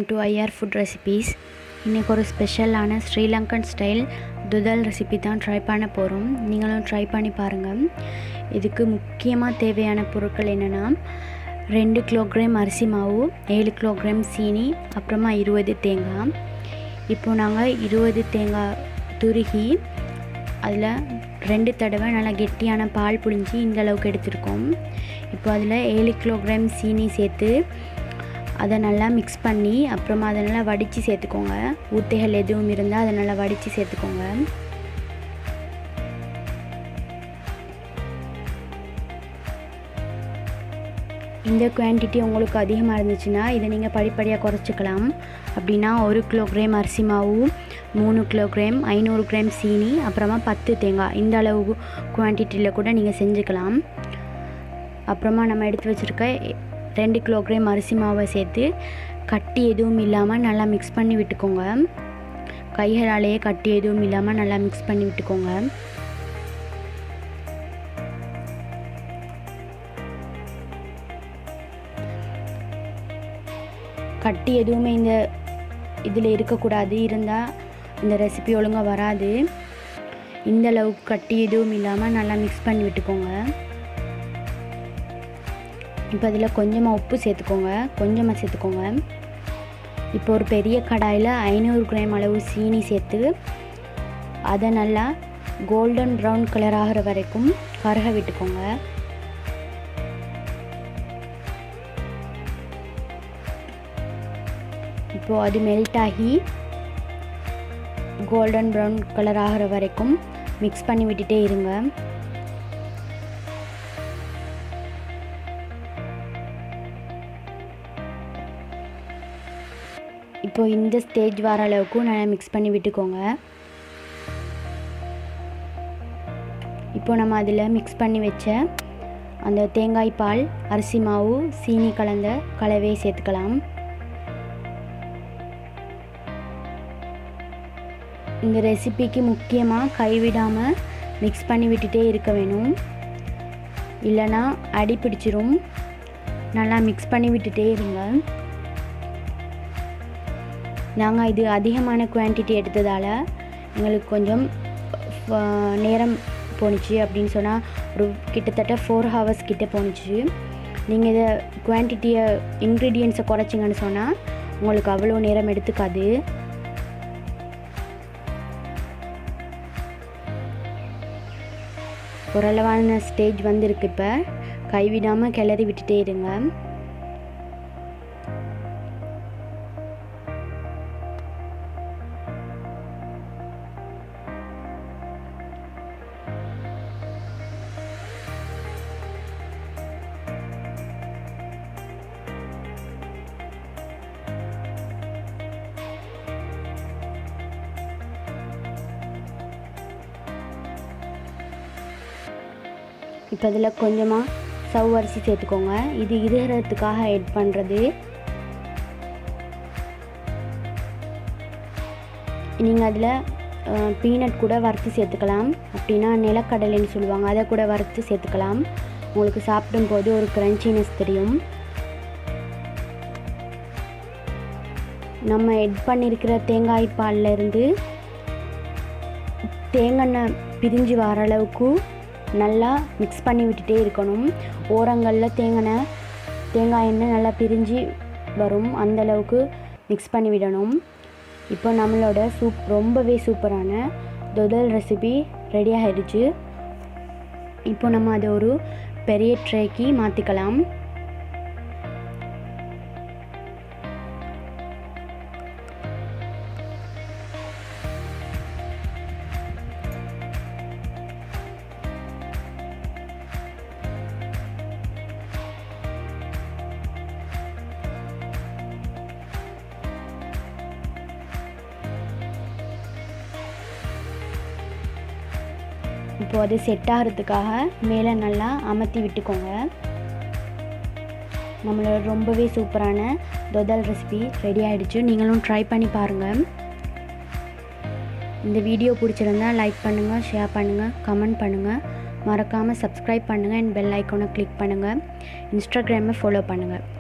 welcome to IR food recipes இன்றைக்கி ஒரு ஸ்பெஷலான ஸ்ரீலங்கன் ஸ்டைல் துதல் ரெசிபி தான் ட்ரை பண்ண போகிறோம் நீங்களும் ட்ரை பண்ணி பாருங்கள் இதுக்கு முக்கியமாக தேவையான பொருட்கள் என்னென்னா ரெண்டு கிலோகிராம் அரிசி மாவு ஏழு கிலோகிராம் சீனி அப்புறமா இருபது தேங்காய் இப்போது நாங்கள் இருபது தேங்காய் துருகி அதில் ரெண்டு தடவை நல்லா கெட்டியான பால் புழிஞ்சி இந்த அளவுக்கு எடுத்திருக்கோம் இப்போ அதில் ஏழு கிலோகிராம் சீனி சேர்த்து அதை நல்லா மிக்ஸ் பண்ணி அப்புறமா அதை நல்லா வடித்து சேர்த்துக்கோங்க ஊத்தைகள் எதுவும் இருந்தால் அதை நல்லா வடித்து சேர்த்துக்கோங்க இந்த குவான்டிட்டி உங்களுக்கு அதிகமாக இருந்துச்சுன்னா இதை நீங்கள் படிப்படியாக குறைச்சிக்கலாம் அப்படின்னா ஒரு கிலோகிராம் அரிசி மாவு மூணு கிலோகிராம் ஐநூறு கிராம் சீனி அப்புறமா பத்து தேங்காய் இந்த அளவு குவான்டிட்டியில் கூட நீங்கள் செஞ்சுக்கலாம் அப்புறமா நம்ம எடுத்து வச்சுருக்க ரெண்டு கிலோகிராம் அரிசி மாவை சேர்த்து கட்டி எதுவும் இல்லாமல் நல்லா மிக்ஸ் பண்ணி விட்டுக்கோங்க கைகளாலேயே கட்டி எதுவும் இல்லாமல் நல்லா மிக்ஸ் பண்ணி விட்டுக்கோங்க கட்டி எதுவுமே இந்த இதில் இருக்கக்கூடாது இருந்தால் இந்த ரெசிபி ஒழுங்காக வராது இந்த அளவுக்கு கட்டி எதுவும் இல்லாமல் நல்லா மிக்ஸ் பண்ணி விட்டுக்கோங்க இப்போ அதில் கொஞ்சமாக உப்பு சேர்த்துக்கோங்க கொஞ்சமாக சேர்த்துக்கோங்க இப்போ ஒரு பெரிய கடாயில் ஐநூறு கிராம் அளவு சீனி சேர்த்து அதை நல்லா கோல்டன் ப்ரௌன் கலர் ஆகிற வரைக்கும் கருக விட்டுக்கோங்க இப்போது அது மெல்ட் ஆகி கோல்டன் ப்ரௌன் கலர் ஆகிற வரைக்கும் மிக்ஸ் பண்ணி விட்டுட்டே இருங்க இப்போ இந்த ஸ்டேஜ் வர அளவுக்கு நல்லா மிக்ஸ் பண்ணி விட்டுக்கோங்க இப்போ நம்ம அதில் மிக்ஸ் பண்ணி வச்ச அந்த தேங்காய் பால் அரிசி மாவு சீனி கலந்த கலவையை சேர்த்துக்கலாம் இந்த ரெசிபிக்கு முக்கியமாக கைவிடாமல் மிக்ஸ் பண்ணி விட்டுட்டே இருக்க வேணும் இல்லைனா அடி பிடிச்சிரும் நல்லா மிக்ஸ் பண்ணி விட்டுட்டே இருங்க நாங்கள் இது அதிகமான குவான்டிட்டி எடுத்ததால் எங்களுக்கு கொஞ்சம் நேரம் போணுச்சு அப்படின்னு சொன்னால் ஒரு கிட்டத்தட்ட ஃபோர் ஹவர்ஸ் கிட்டே போணுச்சு நீங்கள் இதை குவான்டிட்டியை இன்க்ரீடியன்ஸை குறைச்சிங்கன்னு சொன்னால் உங்களுக்கு அவ்வளோ நேரம் எடுத்துக்காது ஓரளவான ஸ்டேஜ் வந்திருக்கு இப்போ கைவிடாமல் கிளறி விட்டுட்டே இருங்க இப்போ இதில் கொஞ்சமாக சவ் அரிசி சேர்த்துக்கோங்க இது இருகிறதுக்காக ஆட் பண்ணுறது நீங்கள் அதில் பீனட் கூட வறுத்து சேர்த்துக்கலாம் அப்படின்னா நிலக்கடலைன்னு சொல்லுவாங்க அதை கூட வறுத்து சேர்த்துக்கலாம் உங்களுக்கு சாப்பிடும்போது ஒரு க்ரன்ச்சினஸ் தெரியும் நம்ம எட் பண்ணியிருக்கிற தேங்காய் பாலில் இருந்து தேங்காய் பிரிஞ்சு வர அளவுக்கு நல்லா மிக்ஸ் பண்ணி விட்டுட்டே இருக்கணும் ஓரங்களில் தேங்காய் தேங்காய் எண்ணெய் நல்லா பிரிஞ்சு வரும் அந்தளவுக்கு மிக்ஸ் பண்ணி விடணும் இப்போ நம்மளோட சூப் ரொம்பவே சூப்பரான தொதல் ரெசிபி ரெடி ஆகிடுச்சு இப்போ நம்ம அதை ஒரு பெரிய ட்ரேக்கு மாற்றிக்கலாம் இப்போ அது செட் ஆகிறதுக்காக மேலே நல்லா அமர்த்தி விட்டுக்கோங்க நம்மளோட ரொம்பவே சூப்பரான தொதல் ரெசிபி ரெடி ஆகிடுச்சு நீங்களும் ட்ரை பண்ணி பாருங்கள் இந்த வீடியோ பிடிச்சிருந்தா லைக் பண்ணுங்கள் ஷேர் பண்ணுங்கள் கமெண்ட் பண்ணுங்கள் மறக்காமல் சப்ஸ்கிரைப் பண்ணுங்கள் அண்ட் பெல் ஐக்கானை கிளிக் பண்ணுங்கள் இன்ஸ்டாகிராமை ஃபாலோ பண்ணுங்கள்